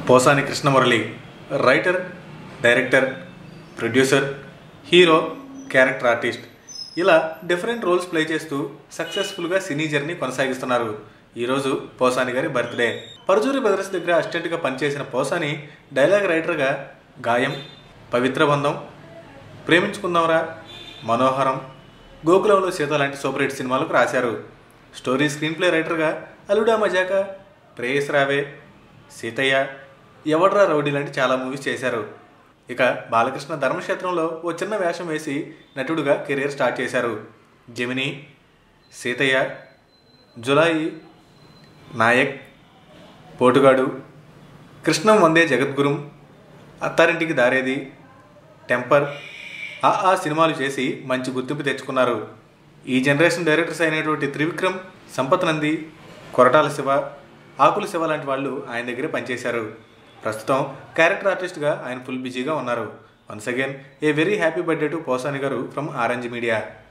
Posani Krishna Murali writer director producer hero character artist ఇలా different roles play చేస్తూ సక్సెస్ఫుల్గా సినీ జర్నీ కొనసాగిస్తున్నారు ఈరోజు పోసాని గారి బర్త్డే పరుచూరి బ్రదర్స్ దగ్గర అసిస్టెంట్గా పనిచేసిన పోసాని డైలాగ్ రైటర్గా గాయం పవిత్ర బంధం ప్రేమించుకుందాంరా మనోహరం గోకులంలో సీత లాంటి సూపర్ హిట్ సినిమాలకు రాశారు స్టోరీ స్క్రీన్ ప్లే రైటర్గా అలుడా మజాక ప్రేయస్ రావే సీతయ్య ఎవడ్రా రౌడీ లాంటి చాలా మూవీస్ చేశారు ఇక బాలకృష్ణ ధర్మక్షేత్రంలో ఓ చిన్న వేషం వేసి నటుడుగా కెరీర్ స్టార్ట్ చేశారు జమిని సీతయ్య జులాయి నాయక్ పోటుగాడు కృష్ణం వందే జగద్గురుం అత్తారింటికి దారేది టెంపర్ ఆ ఆ సినిమాలు చేసి మంచి గుర్తింపు తెచ్చుకున్నారు ఈ జనరేషన్ డైరెక్టర్స్ అయినటువంటి త్రివిక్రమ్ సంపత్ నంది కొరటాల శివ ఆకుల శివ లాంటి వాళ్ళు ఆయన దగ్గరే పనిచేశారు ప్రస్తుతం క్యారెక్టర్ ఆర్టిస్ట్గా ఆయన ఫుల్ బిజీగా ఉన్నారు once again a very happy birthday to Posani garu from orange media